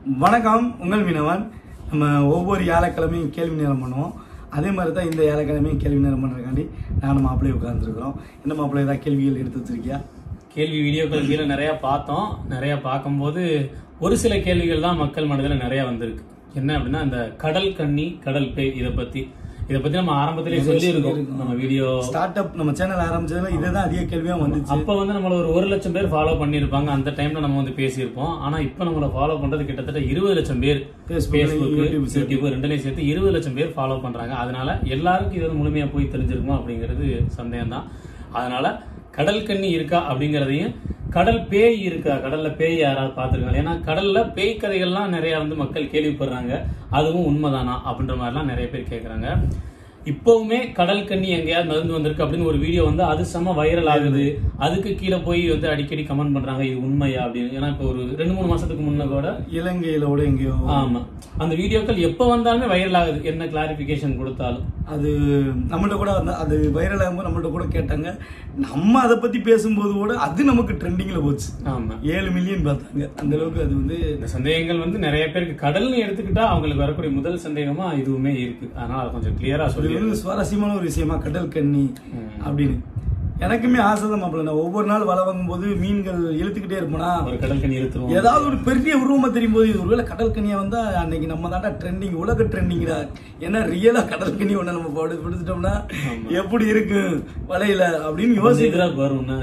வணக்கம் உங்கள் மீனவன் நம்ம ஒவ்வொரு வியாழக்கிழமையும் கேள்வி நேரம் பண்ணுவோம் அதே மாதிரி தான் இந்த வியாழக்கிழமையும் கேள்வி நேரம் பண்ணுறதுக்காண்டி நானும் மாப்பிள்ளை உட்காந்துருக்குறோம் என்ன மாப்பிள்ளை ஏதாவது கேள்விகள் எடுத்து வச்சிருக்கியா கேள்வி வீடியோக்கள் கீழே நிறைய பார்த்தோம் நிறைய பார்க்கும்போது ஒரு சில கேள்விகள் தான் மக்கள் மனதில் நிறைய வந்திருக்கு என்ன அப்படின்னா இந்த கடல் கன்னி கடல் பேய் இதை பத்தி இதை பத்தி நம்ம ஆரம்பத்திலே சொல்லியிருக்கோம் நம்ம வீடியோ ஸ்டார்ட் அப் நம்ம சேனல் ஆரம்பிச்சதுல இதுதான் அதிக கேள்வியாக வந்துச்சு அப்ப வந்து நம்மள ஒரு ஒரு லட்சம் பேர் ஃபாலோ பண்ணியிருப்பாங்க அந்த டைம்ல நம்ம வந்து பேசியிருப்போம் ஆனா இப்ப நம்மள ஃபாலோ பண்றது கிட்டத்தட்ட இருபது லட்சம் பேர் Facebook, ஃபேஸ்புக் YouTube யூடியூப் ரெண்டுலையும் சேர்த்து இருபது லட்சம் பேர் ஃபாலோ பண்றாங்க அதனால எல்லாருக்கும் இது வந்து முழுமையா போய் தெரிஞ்சிருக்குமா அப்படிங்கிறது சந்தேகம் தான் அதனால கடல் கன்னி இருக்கா அப்படிங்கறதையும் கடல் பேய் இருக்கா கடல்ல பேய் யாராவது பார்த்திருக்காங்க ஏன்னா கடல்ல பேய் கதைகள்லாம் நிறைய வந்து மக்கள் கேள்விப்படுறாங்க அதுவும் உண்மைதானா அப்படின்ற மாதிரிலாம் நிறைய பேர் கேக்குறாங்க இப்பவுமே கடல் கன்னி எங்கேயாவது மருந்து வந்திருக்கு அப்படின்னு ஒரு வீடியோ வந்து அது செம வைரல் ஆகுது அதுக்கு கீழே போய் வந்து அடிக்கடி கமெண்ட் பண்றாங்க இது உண்மையா அப்படின்னு ஏன்னா இப்போ ஒரு ரெண்டு மூணு மாசத்துக்கு முன்ன கூட இலங்கையில கூட எங்கேயோ ஆமா அந்த வீடியோக்கள் எப்ப வந்தாலுமே வைரல் ஆகுது என்ன கிளாரிபிகேஷன் கொடுத்தாலும் அது நம்மள்ட்ட கூட வந்து அது வைரல் ஆகும்போது நம்மள்ட்ட கூட கேட்டாங்க நம்ம அதை பத்தி பேசும்போது கூட அது நமக்கு ட்ரெண்டிங்ல போச்சு ஆமா ஏழு மில்லியன் பார்த்தாங்க அந்த அளவுக்கு அது வந்து இந்த சந்தேகங்கள் வந்து நிறைய பேருக்கு கடல்னு எடுத்துக்கிட்டா அவங்களுக்கு வரக்கூடிய முதல் சந்தேகமா இதுவுமே இருக்கு அதனால அதை கொஞ்சம் கிளியரா இது சொல்லி வந்து சுவாரஸ்யமான ஒரு விஷயமா கடல் கன்னி அப்படின்னு எனக்குமே ஆசை தான் மாப்பிள்ள நான் ஒவ்வொரு நாள் வலை வாங்கும்போது மீன்கள் இழுத்துக்கிட்டே இருப்பேனா ஒரு கடல் கண்ணி இழுத்துருவோம் ஏதாவது ஒரு பெரிய உருவமா தெரியும் போது இது ஒருவேளை கடல் கனியா வந்தா அன்னைக்கு நம்ம தாண்டா ட்ரெண்டிங் உலக ட்ரெண்டிங்டா ஏன்னா ரியலா கடல் கனி ஒண்ணு நம்ம போட்டு பிடிச்சிட்டோம்னா எப்படி இருக்கு வலையில அப்படின்னு யோசி எதிராக வரும்னா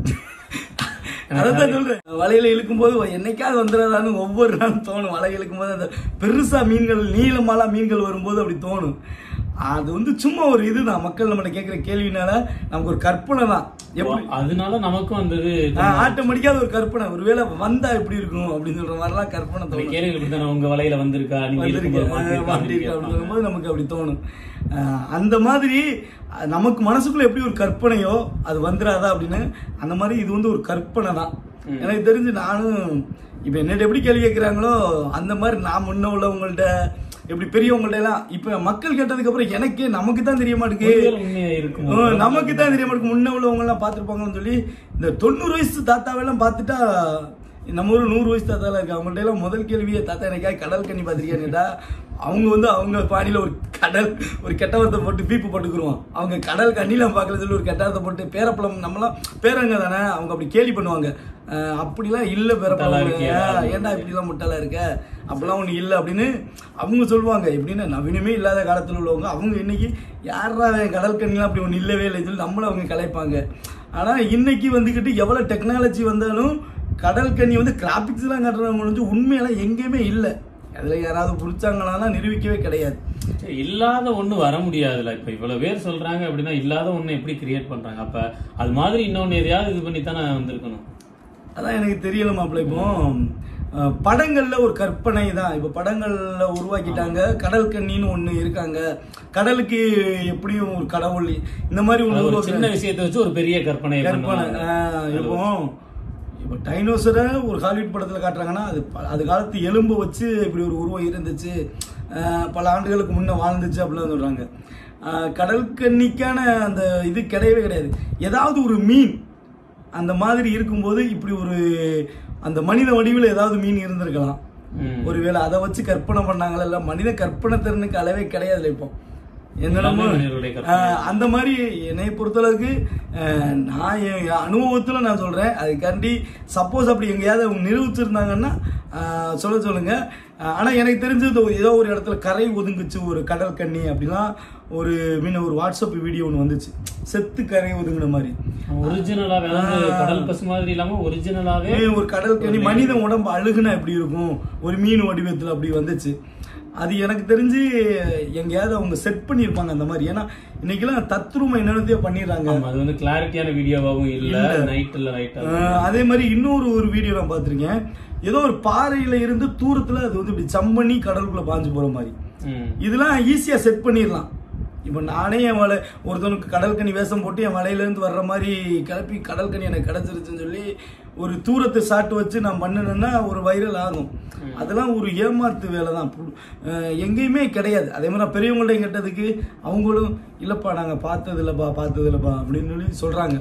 அதான் சொல்றேன் வலையில இழுக்கும்போது என்னைக்காவது வந்துடாதான்னு ஒவ்வொரு நாளும் தோணும் வலை இழுக்கும்போது அந்த பெருசா மீன்கள் நீளமாலா மீன்கள் வரும்போது அப்படி தோணும் அது வந்து சும்மா ஒரு இதுதான் மக்கள் நம்மகிட்ட கேட்கிற கேள்வினால நமக்கு ஒரு கற்பனை தான் எப்படி அதனால நமக்கும் வந்தது ஆட்டோமேட்டிக்கா அது ஒரு கற்பனை ஒருவேளை வந்தா எப்படி இருக்கும் அப்படின்னு சொல்ற மாதிரிலாம் கற்பனை அந்த தோணும் கேள்விகள் இப்படித்தானே உங்க வலையில வந்திருக்கா நீங்க வந்திருக்கு, இருக்கும்போது அஹ் மாட்டிருக்கா மாட்டிருக்கு அப்படின்னு அப்படின்னு சொல்லும்போது நமக்கு அப்படி தோணும் அஹ் அந்த மாதிரி அஹ் நமக்கு மனசுக்குள்ள எப்படி ஒரு கற்பனையோ அது வந்துடாதா அப்படின்னு அந்த மாதிரி இது வந்து ஒரு கற்பனை தான் எனக்கு தெரிஞ்சு நானும் இப்ப என்னட்ட எப்படி கேள்வி கேட்கிறாங்களோ அந்த மாதிரி நான் முன்ன உள்ளவங்கள்ட்ட எப்படி பெரியவங்கள்ட்ட எல்லாம் இப்ப மக்கள் கேட்டதுக்கு அப்புறம் எனக்கே நமக்கு தான் தெரிய மாட்டேங்குது ஒருவேளை உண்மையா இருக்குமோ ஹம், நமக்கு தான் தெரிய மாட்டேங்குது முன்ன உள்ளவங்க எல்லாம் பார்த்துருப்பாங்கன்னு சொல்லி இந்த தொண்ணூறு வயசு தாத்தாவெல்லாம் பார்த்துட்டா நம்ம ஊர் நூறு வயசு தாத்தாலாம் இருக்கு அவங்கள்ட்ட எல்லாம் முதல் கேள்வியே தாத்தா எனக்கா கடல் கண்ணி பார்த்திருக்கியான்னு அவங்க வந்து அவங்க பாணியில ஒரு கடல் ஒரு கெட்டவரத்தை போட்டு பீப்பு போட்டுக்குருவோம் அவங்க கடல் கண்ணிலாம் பார்க்கல சொல்லி ஒரு கெட்டவரத்தை போட்டு பேரப்பழம் நம்மலாம் பேரங்க தானே அவங்க அப்படி கேலி பண்ணுவாங்க அஹ், அப்படிலாம் இல்ல முட்டாளா பேரப்பழம் இருக்கியா? ஏன்டா இப்படிலாம் முட்டாளா இருக்க அப்படிலாம் ஒண்ணு இல்லை அப்படின்னு அவங்க சொல்லுவாங்க எப்படின்னு நவீனமே இல்லாத காலத்துல உள்ளவங்க அவங்க இன்னைக்கு யாரா அவன் கடல் கண்ணிலாம் அப்படி ஒண்ணு இல்லவே இல்லைன்னு சொல்லி நம்மளும் அவங்க கலைப்பாங்க ஆனா இன்னைக்கு வந்துக்கிட்டு எவ்வளவு டெக்னாலஜி வந்தாலும் கடல் கண்ணி வந்து கிராபிக்ஸ் எல்லாம் காட்டுறவங்க வந்து உண்மையெல்லாம் எங்கேயுமே இல்லை அதுல யாராவது பிடிச்சாங்களான்னா நிரூபிக்கவே கிடையாது சரி, இல்லாத ஒண்ணு வர முடியாதுல்ல இப்ப இவ்வளவு பேர் சொல்றாங்க அப்படின்னா இல்லாத ஒண்ணு எப்படி கிரியேட் பண்றாங்க அப்ப அது மாதிரி இன்னொன்னு எதையாவது இது பண்ணி தானே வந்திருக்கணும் அதான் எனக்கு தெரியல மாப்பிள்ள இப்போ அஹ், படங்கள்ல ஒரு கற்பனை தான் இப்போ படங்கள்ல உருவாக்கிட்டாங்க கடல் கண்ணின்னு ஒண்ணு இருக்காங்க கடலுக்கு எப்படியும் ஒரு கடவுள் இந்த மாதிரி ஒண்ணு அது ஒரு உருவாக்குறாங்க. சின்ன விஷயத்தை வச்சு ஒரு பெரிய கற்பனை கற்பனை பண்ணுவாங்க. ஆஹ் இப்போ இப்போ டைனோசரை ஒரு ஹாலிவுட் படத்தில் காட்டுறாங்கன்னா அது ப- அது காலத்து எலும்பு வச்சு இப்படி ஒரு உருவம் இருந்துச்சு ஆஹ் பல ஆண்டுகளுக்கு முன்ன வாழ்ந்துச்சு அப்படிலாம் சொல்றாங்க ஆஹ் கடல் கன்னிக்கான அந்த இது கிடையவே கிடையாது ஏதாவது ஒரு மீன் அந்த மாதிரி இருக்கும்போது இப்படி ஒரு அந்த மனித வடிவில் ஏதாவது மீன் இருந்திருக்கலாம் ம். ஒருவேளை அதை வச்சு கற்பனை பண்ணாங்களா இல்ல மனித கற்பனை திறனுக்கு அளவே கிடையாதுல இப்போ என்னென்னமோ எல்லாமே மனிதர்களுடைய கற்பனை. ஆஹ் அந்த மாதிரி என்னை பொறுத்தளவுக்கு ஆஹ் நான் என் அனுபவத்தில் நான் சொல்கிறேன் அதுக்காண்டி சப்போஸ் அப்படி எங்கேயாவது அவங்க நிரூபிச்சிருந்தாங்கன்னா ஆஹ் சொல்ல சொல்லுங்க ஆஹ் ஆனா எனக்கு தெரிஞ்சது ஏதோ ஒரு இடத்துல கரை ஒதுங்குச்சு ஒரு கடல் கண்ணி அப்படிலாம் ஒரு மீன் ஒரு வாட்ஸ்அப் வீடியோ ஒன்று வந்துச்சு செத்து கரை ஒதுங்கின மாதிரி ஒரிஜினலாவே அதாவது கடல் பசு மாதிரி இல்லாம ஒரிஜினலாவே ஏன் ஒரு கடல் கனி மனித உடம்பு அழுகுனா எப்படி இருக்கும் ஒரு மீன் வடிவத்தில் அப்படி வந்துச்சு அது எனக்கு தெரிஞ்சு எங்கேயாவது அவங்க செட் பண்ணியிருப்பாங்க அந்த மாதிரி ஏன்னா இன்னைக்கெல்லாம் தத்ரூம என்னென்னத்தையோ பண்ணிடுறாங்க ஆமா, அது வந்து கிளாரிட்டியான வீடியோவாகவும் இல்ல நைட் இல்ல ரைட் ஆஹ் அதே மாதிரி இன்னொரு ஒரு வீடியோ நான் பார்த்துருக்கேன் ஏதோ ஒரு பாறையில இருந்து தூரத்துல அது வந்து இப்படி ஜம்ப் பண்ணி கடலுக்குள்ள பாஞ்சு போற மாதிரி இதெல்லாம் ஈஸியா செட் பண்ணிடலாம் இப்போ நானே என் வலை ஒருத்தனுக்கு கடல் கனி வேஷம் போட்டு என் வலையிலேருந்து வர்ற மாதிரி கிளப்பி கடல் கனி எனக்கு கிடச்சிருச்சுன்னு சொல்லி ஒரு தூரத்தை சாட்டு வச்சு நான் பண்ணினேன்னா ஒரு வைரல் ஆகும் அதெல்லாம் ஒரு ஏமாத்து வேலை தான் பு- அஹ் எங்கேயுமே கிடையாது அதே மாதிரி நான் பெரியவங்கள்ட்ட கேட்டதுக்கு அவங்களும் இல்லைப்பா நாங்கள் பார்த்தது இல்லைப்பா பார்த்தது இல்லைப்பா அப்படின்னு சொல்லி சொல்கிறாங்க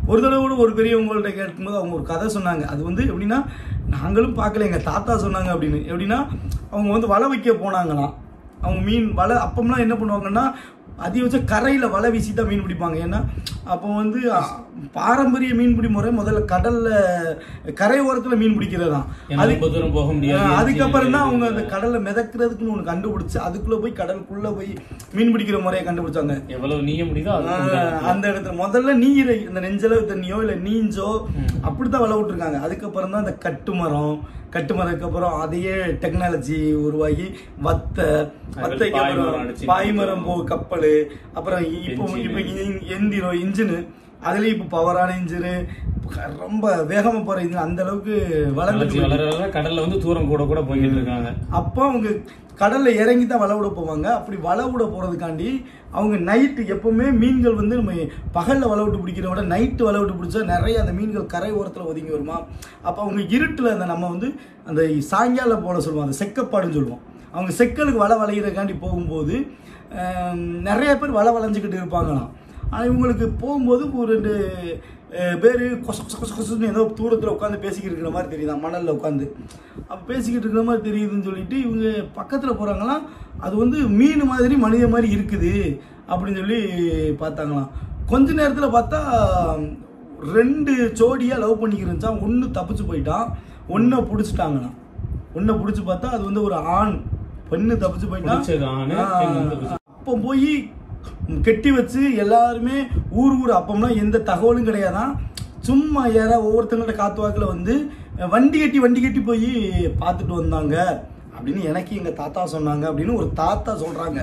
ஒரு தடவை கூட ஒரு பெரியவங்கள்ட்ட கேட்கும்போது அவங்க ஒரு கதை சொன்னாங்க அது வந்து எப்படின்னா நாங்களும் பார்க்கல எங்கள் தாத்தா சொன்னாங்க அப்படின்னு எப்படின்னா அவங்க வந்து வலை வைக்க போனாங்களாம் அவங்க மீன் வலை அப்பம்லாம் என்ன பண்ணுவாங்கன்னா அதிகபட்சம் கரையில் வலை வீசி தான் மீன் பிடிப்பாங்க ஏன்னா அப்போ வந்து அ, பாரம்பரிய மீன்பிடி முறை முதல்ல கடல்ல கரை ஓரத்தில் மீன் பிடிக்கிறது தான் ஏன்னா ரொம்ப தூரம் போக முடியாது அதுக்கப்புறம் தான் அவங்க அந்த கடல்ல மிதக்கிறதுக்குன்னு ஒன்று கண்டுபிடிச்சு அதுக்குள்ள போய் கடலுக்குள்ள போய் மீன் பிடிக்கிற முறையை கண்டுபிடிச்சாங்க எவ்வளவு நீய முடியுதோ அது ஆஹ் அந்த இடத்துல முதல்ல நீரை இந்த நெஞ்சளவு தண்ணியோ இல்ல நீஞ்சோ அப்படித்தான் வள விட்டுருக்காங்க அதுக்கப்புறம் தான் இந்த கட்டுமரம் கட்டுமரத்துக்கு அப்புறம் அதையே டெக்னாலஜி உருவாகி வத்த வத்தைக்கு பாய்மரம் அப்புறம் அடிச்சு பாய்மரம் போ கப்பல் அப்புறம் இப்போ இப்போ எந்திரம் இன்ஜினு அதுலயும் இப்போ பவரான இன்ஜினு ரொம்ப வேகமா போற இன்ஜின் அந்த அளவுக்கு வளர்ந்துட்டு வளர்ச்சி வளர வளர கடல்ல வந்து தூரம் கூட கூட போய்கிட்டு இருக்காங்க அப்போ அவங்க கடல்ல இறங்கி தான் வலை விட போவாங்க அப்படி வலை விட போறதுக்காண்டி அவங்க நைட்டு எப்பவுமே மீன்கள் வந்து நம்ம பகல்ல வலை விட்டு பிடிக்கிறத விட நைட்டு வலை விட்டு பிடிச்சா நிறைய அந்த மீன்கள் கரை ஓரத்துல ஒதுங்கி வருமா அப்போ அவங்க இருட்டுல அந்த நம்ம வந்து அந்த சாயங்காலம் போல சொல்லுவோம் அந்த செக்கப்பாடுன்னு சொல்லுவோம் அவங்க செக்கலுக்கு வலை வளைகிறதுக்காண்டி போகும்போது ஆம், நிறைய பேர் வலை வளைஞ்சிக்கிட்டு இருப்பாங்களாம் ஆனால் இவங்களுக்கு போகும்போது ஒரு ரெண்டு பேர் கொச கொச கொச கொசன்னு ஏதோ தூரத்தில் உட்காந்து பேசிக்கிட்டு இருக்கிற மாதிரி தெரியுதான் மணலில் உட்காந்து அப்போ பேசிக்கிட்டு இருக்கிற மாதிரி தெரியுதுன்னு சொல்லிட்டு இவங்க பக்கத்தில் போகிறாங்களாம் அது வந்து மீன் மாதிரி மனித மாதிரி இருக்குது அப்படின்னு சொல்லி பார்த்தாங்களாம் கொஞ்ச நேரத்தில் பார்த்தா ரெண்டு ஜோடியாக லவ் பண்ணிக்கிருந்துச்சான் ஒன்று தப்பிச்சு போயிட்டான் ஒன்றை பிடிச்சிட்டாங்களாம் ஒன்றை பிடிச்சி பார்த்தா அது வந்து ஒரு ஆண் பெண்ணு தப்பிச்சு போயிட்டான் பிடிச்சது ஆணு, பெண் வந்து தப்பிச்சு. அப்போ போய் கெட்டி வச்சு எல்லாருமே ஊர் ஊர் அப்பம்லாம் எந்த தகவலும் கிடையாதான் சும்மா யாரா ஒவ்வொருத்தங்கள்ட்ட காத்து வாக்குல வந்து வண்டி கட்டி வண்டி கட்டி போய் பார்த்துட்டு வந்தாங்க அப்படின்னு எனக்கு எங்க தாத்தா சொன்னாங்க அப்படின்னு ஒரு தாத்தா சொல்றாங்க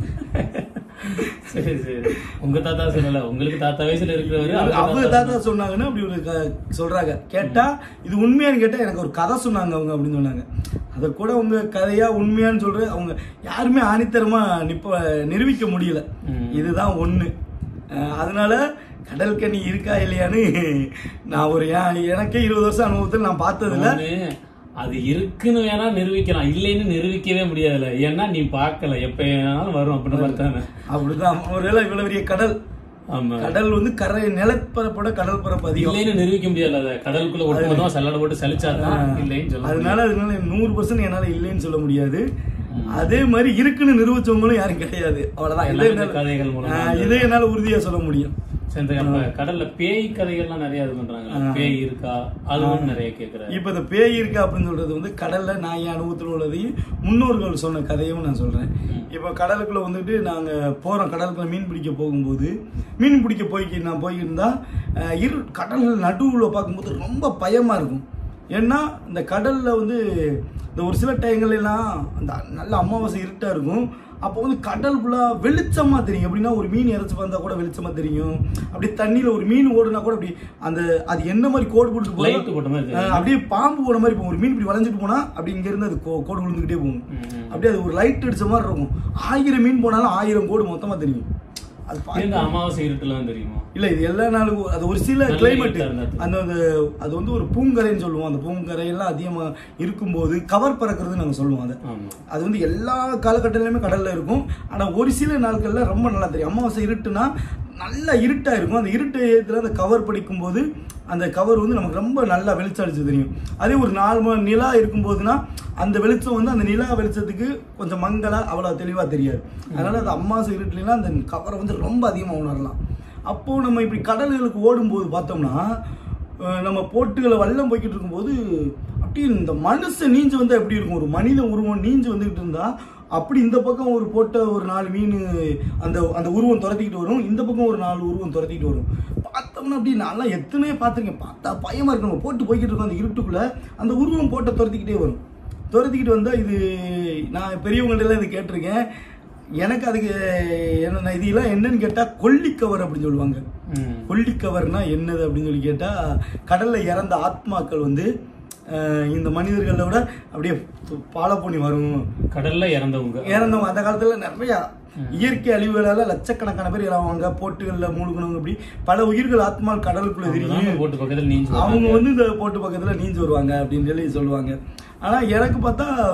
சரி சரி உங்க தாத்தா சொல்லல உங்களுக்கு தாத்தா வயசுல இருக்கிறவரு அவங்க அவங்க தாத்தா தாத்தா சொன்னாங்கன்னு அப்படி ஒரு க- சொல்றாங்க கேட்டா இது உண்மையான்னு கேட்டா எனக்கு ஒரு கதை சொன்னாங்க அவங்க அப்படின்னு சொன்னாங்க அதை கூட உங்க கதையா உண்மையான்னு சொல்ற அவங்க யாருமே ஆணித்தரமா நிப்ப நிரூபிக்க முடியல ம். இதுதான் ஒண்ணு அஹ் அதனால கடல் கண்ணி இருக்கா இல்லையான்னு நான் ஒரு ஏன் எனக்கே இருபது வருஷம் அனுபவத்தில் நான் பார்த்ததில்ல ஒண்ணு, அது இருக்குன்னு வேணா நிரூபிக்கலாம் இல்லைன்னு நிரூபிக்கவே முடியாதுல்ல ஏன்னா நீ பார்க்கல எப்ப வேணாலும் வரும் அப்படின்னு பார்த்தானே அப்படிதான் ஒருவேளை இவ்வளவு பெரிய கடல் ஆமா கடல் வந்து கரை நிலப்பரப்போட கடல் பரப்பு அதிகம் இல்லைன்னு நிரூபிக்க முடியாது அதை கடலுக்குள்ள ஒட்டுமொத்தமா சல்லடை போட்டு சலிச்சாதான் இல்லைன்னு சொல்ல அதனால அதனால நூறு பர்சன்ட் என்னால இல்லைன்னு சொல்ல முடியாது அதே மாதிரி இருக்குன்னு நிரூபிச்சவங்களும் யாரும் கிடையாது அவ்வளவுதான் இதை எல்லாமே இந்த என்னால- கதைகள் மூலமா ஆஹ் இதை என்னால உறுதியா சொல்ல முடியும் சரி அப்ப கடல்ல பேய் கதைகள்லாம் நிறைய இது பண்றாங்க பேய் இருக்கா அதுவும் நிறைய கேக்குறாரு இப்ப இந்த பேய் இருக்கா அப்படின்னு சொல்றது வந்து கடல்ல நான் என் அனுபவத்தில் உள்ளதையும் முன்னோர்கள் சொன்ன கதையும் நான் சொல்றேன் இப்ப கடலுக்குள்ள வந்துட்டு நாங்க போறோம் கடலுக்குள்ள மீன் பிடிக்க போகும்போது மீன் பிடிக்க போய்க்கு நான் போய்கிட்டு இருந்தா அஹ், இரு கடல் நடுவுல பார்க்கும்போது ரொம்ப பயமா இருக்கும் ஏன்னா இந்த கடல்ல வந்து இந்த ஒரு சில டைங்கள்ல எல்லாம் அந்த நல்ல அமாவாசை இருட்டா இருக்கும் அப்போ வந்து கடல் ஃபுல்லாக வெளிச்சமா தெரியும் எப்படின்னா ஒரு மீன் இறச்சி வந்தா கூட வெளிச்சமா தெரியும் அப்படி தண்ணியில ஒரு மீன் ஓடுனா கூட அப்படி அந்த அது என்ன மாதிரி கோடு போட்டு போகும் லைட் போட்ட மாதிரி தெரியும். அஹ் அப்படியே பாம்பு போன மாதிரி போகும் ஒரு மீன் இப்படி வளைஞ்சிட்டு போனா அப்படி இங்க இருந்து அது கோ- கோடு விழுந்துகிட்டே போகும் ம், ம். அப்படியே அது ஒரு லைட் அடிச்ச மாதிரி இருக்கும் ஆயிரம் மீன் போனாலும் ஆயிரம் கோடு மொத்தமா தெரியும் அது பா- இந்த அமாவாசை இருட்டுல தான் தெரியுமா இல்ல இது எல்லா நாளும் அது ஒரு சில நல்ல கிளைமேட் இருட்டா இருந்தா அந்த அந்த அது வந்து ஒரு பூங்கரைன்னு சொல்லுவோம் அந்த பூங்கரை எல்லாம் அதிகமா இருக்கும்போது கவர் பறக்கிறது நாங்க சொல்லுவோம் அதை ஆமா அது வந்து எல்லா காலகட்டத்திலுமே கடல்ல இருக்கும் ஆனா ஒரு சில நாட்கள்ல ரொம்ப நல்லா தெரியும் அமாவாசை இருட்டுனா நல்லா இருட்டா இருக்கும் அந்த இருட்டு ஏத்துல அந்த கவர் படிக்கும்போது அந்த கவர் வந்து நமக்கு ரொம்ப நல்லா வெளிச்சம் அடிச்சு தெரியும் அதே ஒரு நாலு மணி நிலா இருக்கும்போதுனா அந்த வெளிச்சம் வந்து அந்த நிலா வெளிச்சத்துக்கு கொஞ்சம் மங்களா அவ்வளவு தெளிவா தெரியாது அதனால அந்த அமாவாசை இருட்டுலாம் அந்த கவரை வந்து ரொம்ப அதிகமா உணரலாம் அப்போ நம்ம இப்படி கடல்களுக்கு ஓடும்போது பார்த்தோம்னா அஹ் நம்ம போட்டுகளை வல்லம் போய்கிட்டு இருக்கும்போது அப்படியே இந்த மனுஷன் நீஞ்சு வந்தா எப்படி இருக்கும் ஒரு மனித உருவம் நீஞ்சு வந்துகிட்டு இருந்தா அப்படி இந்த பக்கம் ஒரு போட்ட ஒரு நாலு மீன் அந்த அந்த உருவம் துரத்திக்கிட்டு வரும் இந்த பக்கம் ஒரு நாலு உருவம் துரத்திக்கிட்டு வரும் பார்த்தோம்னா அப்படி நல்லா எத்தனையோ பார்த்துருக்கேன் பார்த்தா பயமா இருக்கு நம்ம போட்டு போய்கிட்டு இருக்கோம் அந்த இருட்டுக்குள்ள அந்த உருவம் போட்ட துரத்திக்கிட்டே வரும் துரத்திக்கிட்டு வந்தா இது நான் பெரியவங்கள்ட்ட எல்லாம் இது கேட்டிருக்கேன் எனக்கு அதுக்கு என்ன இதெல்லாம் என்னன்னு கேட்டா கொல்லிக்கவர் அப்படின்னு சொல்லுவாங்க ம். கொல்லிக்கவர்னா என்னது அப்படின்னு சொல்லி கேட்டா கடல்ல இறந்த ஆத்மாக்கள் வந்து அஹ், இந்த மனிதர்களை விட அப்படியே பாலை பண்ணி வரும் கடல்ல இறந்தவங்க இறந்தவங்க அந்த காலத்துல நிறைய இயற்கை அழிவுகளால லட்சக்கணக்கான பேர் இறவாங்க போட்டுகள்ல மூழ்கணவங்க இப்படி பல உயிர்கள் ஆத்மாக்கள் கடலுக்குள்ள தெரியும் அவங்கதான் போட்டு பக்கத்துல நீஞ்சு அவங்க வந்து இந்த போட்டு பக்கத்துல நீஞ்சு வருவாங்க அப்படின்னு சொல்லி சொல்லுவாங்க ஆனா எனக்கு பார்த்தா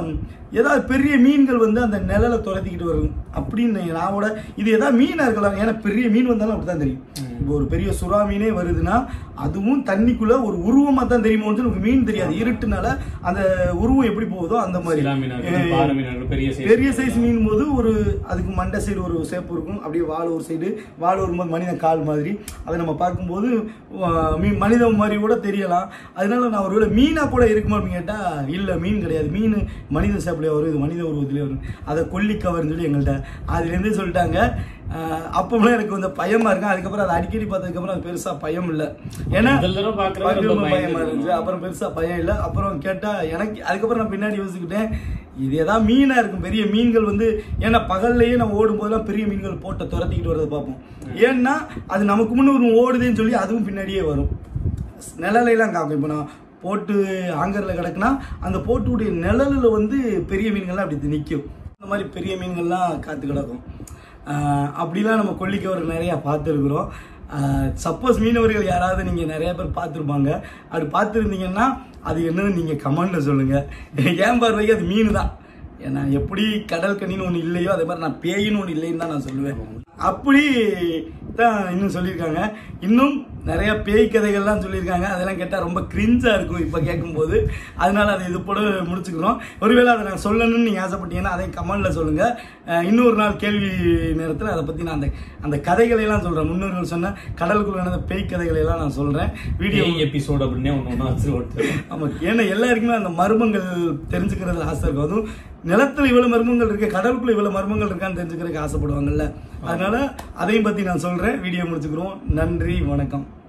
ஏதாவது பெரிய மீன்கள் வந்து அந்த நிழலை துரத்திக்கிட்டு வரும் அப்படின்னு நான் கூட இது ஏதாவது மீனா இருக்கலாம் ஏன்னா பெரிய மீன் வந்தாலும் அப்படிதான் தெரியும் இப்போ ஒரு பெரிய சுறா மீனே வருதுன்னா அதுவும் தண்ணிக்குள்ள ஒரு உருவமா தான் தெரியுமோ நமக்கு மீன் தெரியாது இருட்டுனால அந்த உருவம் எப்படி போகுதோ அந்த மாதிரி சிலா மீனா இருக்கட்டும், பாறை மீனா இருக்கட்டும், பெரிய size. பெரிய சைஸ் மீன் போது ஒரு அதுக்கு மண்டை சைடு ஒரு சேப்பு இருக்கும் அப்படியே வால் ஒரு சைடு வால் வரும்போது மனிதன் கால் மாதிரி அதை நம்ம பார்க்கும்போது ஆஹ், மீ மனிதன் மாதிரி கூட தெரியலாம் அதனால நான் ஒருவேளை மீனா கூட இருக்குமா அப்படின்னு கேட்டா இல்ல மீன் கிடையாது மீன் மனித சேப்பிலே வரும் இது மனித உருவத்திலே வரும் அதை கொல்லி கவர்னு சொல்லி எங்கள்கிட்ட அதுலேருந்து சொல்லிட்டாங்க ஆஹ், அப்போலாம் எனக்கு கொஞ்சம் பயமா இருக்கும் அதுக்கப்புறம் அதை அடிக்கடி பார்த்ததுக்கப்புறம் அது பெருசா பயம் இல்லை ஏன்னா முதல் தடவை பார்க்கறது ரொம்ப பயங்கரமா பயமா பயமா இருந்துச்சு அப்புறம் பெருசா பயம் இல்லை அப்புறம் கேட்டா எனக்கு அதுக்கப்புறம் நான் பின்னாடி யோசிச்சுக்கிட்டேன் இது ஏதாவது மீனா இருக்கும் பெரிய மீன்கள் வந்து ஏன்னா பகல்லையே நம்ம ஓடும் போதெல்லாம் பெரிய மீன்கள் போட்ட துரத்திக்கிட்டு வரதை பார்ப்போம் ஏன்னா அது நமக்கு முன்ன ஒரு ஓடுதுன்னு சொல்லி அதுவும் பின்னாடியே வரும் நிழலையெல்லாம் காக்கும் இப்போ நான் போட்டு ஆங்கரில் கிடக்குனா அந்த போட்டுடைய நிழலில் வந்து பெரிய மீன்கள்லாம் அப்படி நிற்கும் அந்த மாதிரி பெரிய மீன்கள்லாம் காத்து கிடக்கும் ஆஹ் அப்படிலாம் நம்ம கொல்லிக்கவர் நிறையா பார்த்துருக்குறோம் சப்போஸ் மீனவர்கள் யாராவது நீங்கள் நிறைய பேர் பார்த்துருப்பாங்க அப்படி பார்த்துருந்தீங்கன்னா அது என்னன்னு நீங்கள் கமெண்ட்டில் சொல்லுங்கள் ஏன் பார்வைக்கு அது மீன் தான் ஏன்னா எப்படி கடல் கண்ணின்னு ஒன்று இல்லையோ அதே மாதிரி நான் பேயின்னு ஒன்று இல்லைன்னு தான் நான் சொல்லுவேன் அப்படி தான் இன்னும் சொல்லியிருக்காங்க இன்னும் நிறைய பேய் கதைகள்லாம் சொல்லியிருக்காங்க அதெல்லாம் கேட்டால் ரொம்ப கிரிஞ்சாக இருக்கும் இப்போ கேட்கும்போது அதனால அதை இது போட முடிச்சுக்கிறோம் ஒருவேளை அதை நான் சொல்லணும்னு நீங்கள் ஆசைப்பட்டீங்கன்னா அதை கமெண்டில் சொல்லுங்கள் அஹ் இன்னொரு நாள் கேள்வி நேரத்தில் அதை பற்றி நான் அந்த அந்த கதைகளை எல்லாம் சொல்கிறேன் முன்னோர்கள் சொன்ன கடலுக்குள்ள நடந்த பேய் கதைகளை எல்லாம் நான் சொல்கிறேன் வீடியோ பேய் எபிசோட் அப்படின்னே ஒன்று ஒன்றா வச்சு ஓட்டு ஆமாம் ஏன்னா எல்லாருக்குமே அந்த மர்மங்கள் தெரிஞ்சுக்கிறதுல ஆசை இருக்கும் அதுவும் நிலத்துல இவ்வளவு மர்மங்கள் இருக்கு கடலுக்குள்ள இவ்வளவு மர்மங்கள் இருக்கான்னு தெரிஞ்சுக்கிறதுக்கு ஆசைப்படுவாங்கல்ல அதனால அதையும் பத்தி நான் சொல்றேன் வீடியோ முடிச்சுக்கிறோம் நன்றி வணக்கம்